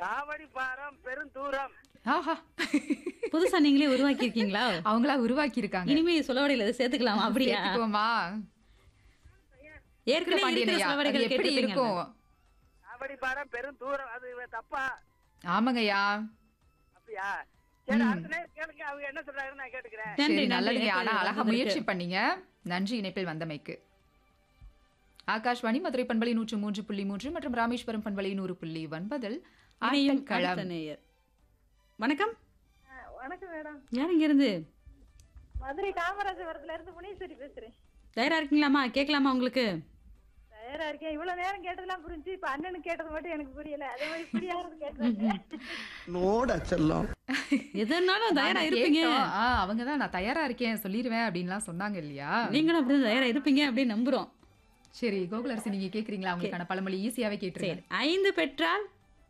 காவடி பாரம் பெருந்தூரம் ஆஹா புதுசா நீங்களே உருவாக்கி இருக்கீங்களா அவங்களா உருவாக்கி இருக்காங்க இனிமே சொலவடையில இதை சேர்த்துக்கலாமா அப்படியா சேர்த்துக்கோமா ஏற்கனவே இருக்கிற பாண்டியனையா அது சொலவடைகள் எப்படி கேட்டிருப்பீங்க இருக்கும் காவடி பாரம் பெருந்தூரம் அது இவ தப்பா ஆமாங்கய்யா அப்படியா சரி அடுத்த நேரம் கேளுங்க அவங்க என்ன சொல்றாங்கன்னு நான் கேட்டுக்கிறேன் நன்றி, சரி நன்றி. நல்லதுங்க இணைப்பில் ஆனா அழகா வந்ததற்கு. முயற்சி பண்ணீங்க நன்றி இணைப்பில் வந்தமைக்கு ஆகாஷ்வாணி மதுரை பண்பலை நூற்று மூன்று புள்ளி மூன்று மற்றும் ராமேஸ்வரம் பண்பலை நூறு புள்ளி ஒன்பதில் இணையும் ஆட்டக்களம் அடுத்த நேயர். வணக்கம் வணக்கம் மேடம் யார் இங்க இருந்து மதுரை காமராஜபுரத்துல இருந்து புனீஸ்வரி பேசுறேன் தயாரா இருக்கீங்களாமா கேட்கலாமா உங்களுக்கு தயாரா இருக்கேன் இவ்வளவு நேரம் கேட்டதெல்லாம் புரிஞ்சு இப்ப அண்ணனுக்கு கேட்டது மட்டும் எனக்கு புரியல அதே மாதிரி புரியாதது கேட்டாங்க நோடா செல்லம் எதுனாலும் தயாரா நாங்க இருப்பீங்க கேட்டோம். ஆ, அவங்கதான் நான் தயாரா இருக்கேன் சொல்லிருவேன் அப்படின்லாம் சொன்னாங்க இல்லையா நீங்களும் அப்படிதான் தயாரா இருப்பீங்க அப்படின்னு நம்புறோம் சரி கோகுலரசி நீங்க கேக்குறீங்களா அவங்களுக்கான பழமொழி ஈஸியாவே கேட்டுருங்க சரி ஐந்து பெற்றால்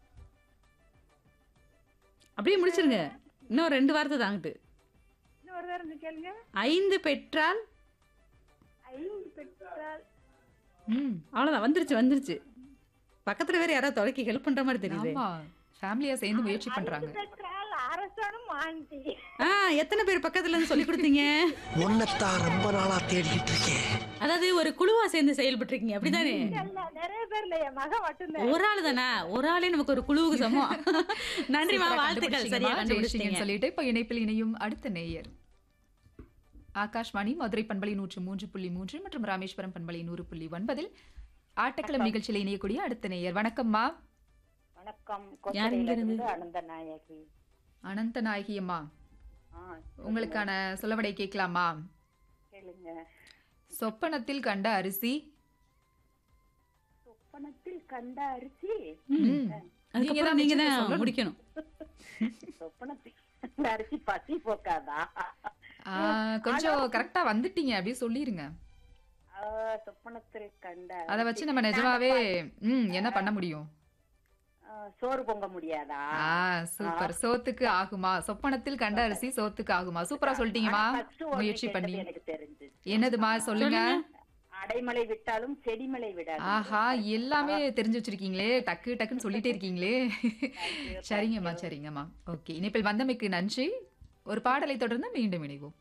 அப்படியே முடிச்சிருங்க இன்னும் ரெண்டு வார்த்தை தாங்கிட்டு இன்னும் ஒரு நேரம் கேளுங்க ஐந்து பெற்றால் ஐந்து பெற்றால் ம் அவ்வளவுதான் வந்துருச்சு வந்துருச்சு பக்கத்துல வேற யாராவது தொடக்கி ஹெல்ப் பண்ற மாதிரி தெரியுது ஆமா ஃபேமிலியா சேர்ந்து முயற்சி பண்றாங்க பெற்றால் அரசனும் ஆண்டி ஆ எத்தனை பேர் பக்கத்துல இருந்து சொல்லி கொடுத்தீங்க உன்னைத்தான் ரொம்ப நாளா தேடிட்டு இருக்கேன் அதாவது ஒரு குழுவா சேர்ந்து செயல்பட்டு இருக்கீங்க அப்படிதானே இல்ல நிறைய பேர் இல்ல என் மகன் மட்டும்தான் ஒரு ஆளு தானே ஒரு ஆளே நமக்கு ஒரு குழுவுக்கு சமம் நன்றிமா சூப்பரா வாழ்த்துக்கள் சரியா கண்டுபிடிச்சீங்கம்மா. கண்டுபிடிச்சீங்க ஜெயஸ்ரீன்னு சொல்லிட்டு இப்ப இணைப்பில் இணையும் அடுத்த நேயர் ஆகாஷ்வாணி மதுரை பண்பலை நூற்று மூன்று புள்ளி மூன்று மற்றும் ராமேஸ்வரம் பண்பலை நூறு புள்ளி ஒன்பதில் ஆட்டக்களம் நிகழ்ச்சியில் இணையக்கூடிய அடுத்த நேயர் வணக்கம்மா வணக்கம் யார் இங்க இருந்து? கொச்சையிலிருந்து அனந்த நாயகி அனந்த நாயகி அம்மா ஆ உங்களுக்கான சொல்லவடை கேட்கலாமா கேளுங்க சொப்பனத்தில் கண்ட அரிசி சொப்பனத்தில் கண்ட அரிசி ம். அதுக்கப்புறம் நீங்க நிச்சயமா தான் சொல்லணும். முடிக்கணும் சொப்பனத்தில் கண்ட அரிசி பசி போக்காதா ஆ, கொஞ்சம் கரெக்டா வந்துட்டீங்க அப்படியே சொல்லிருங்க ஆ, சொப்பனத்தில் கண்ட அத அரிசி. வச்சு நம்ம நிஜமாவே ம் என்ன பண்ண முடியும் ஆ, சோறு பொங்க முடியாதா ஆ சூப்பர் சோத்துக்கு ஆகுமா சொப்பனத்தில் கண்ட அரிசி சோத்துக்கு ஆகுமா சூப்பரா சொல்லிட்டீங்கம்மா ஆனா first ஒண்ணு முயற்சி கேட்டது பண்ணி எனக்கு தெரிஞ்சு என்னதுமா சொல்லுங்க அடைமலை விட்டாலும் செடிமலை விடாது ஆஹா எல்லாமே தெரிஞ்சு வச்சிருக்கீங்களே டக்கு டக்குன்னு சொல்லிட்டே இருக்கீங்களே சரிங்கம்மா சரிங்கம்மா ஓகே இனிப்பில் வந்தமைக்கு நன்றி ஒரு பாடலை தொடர்ந்து மீண்டும் இணைவோம்